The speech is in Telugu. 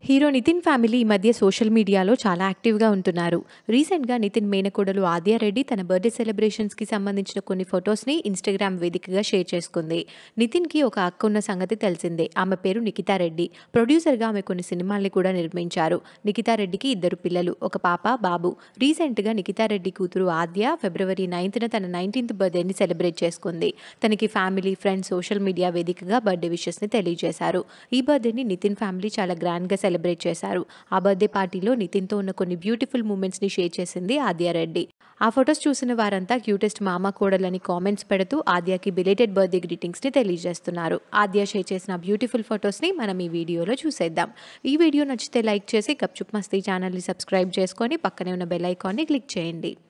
హీరో నితిన్ ఫ్యామిలీ ఈ మధ్య సోషల్ మీడియాలో చాలా యాక్టివ్గా ఉంటున్నారు రీసెంట్గా నితిన్ మేనకోడలు ఆద్యారెడ్డి తన బర్త్డే సెలబ్రేషన్స్కి సంబంధించిన కొన్ని ఫొటోస్ని ఇన్స్టాగ్రామ్ వేదికగా షేర్ చేసుకుంది నితిన్కి ఒక అక్క ఉన్న సంగతి తెలిసిందే ఆమె పేరు నిఖితారెడ్డి ప్రొడ్యూసర్గా ఆమె కొన్ని సినిమాల్ని కూడా నిర్మించారు నిఖితారెడ్డికి ఇద్దరు పిల్లలు ఒక పాప బాబు రీసెంట్గా నిఖితారెడ్డి కూతురు ఆద్య ఫిబ్రవరి నైన్త్న తన నైన్టీన్త్ బర్త్డేని సెలబ్రేట్ చేసుకుంది తనకి ఫ్యామిలీ ఫ్రెండ్స్ సోషల్ మీడియా వేదికగా బర్త్డే విషెస్ని తెలియజేశారు ఈ బర్త్డేని నితిన్ ఫ్యామిలీ చాలా గ్రాండ్గా సెలబ్రేట్ చేశారు ఆ బర్త్డే పార్టీలో నితిన్తో ఉన్న కొన్ని బ్యూటిఫుల్ మూమెంట్స్ని షేర్ చేసింది ఆద్యారెడ్డి ఆ ఫొటోస్ చూసిన వారంతా క్యూటెస్ట్ మామ కోడలని కామెంట్స్ పెడుతూ ఆద్యకి బిలేటెడ్ బర్త్డే గ్రీటింగ్స్ని తెలియజేస్తున్నారు ఆద్య షేర్ చేసిన బ్యూటిఫుల్ ఫొటోస్ని మనం ఈ వీడియోలో చూసేద్దాం ఈ వీడియో నచ్చితే లైక్ చేసి గప్చుప్ మస్తీ ఛానల్ని సబ్స్క్రైబ్ చేసుకొని పక్కనే ఉన్న బెల్ ఐకాన్ని క్లిక్ చేయండి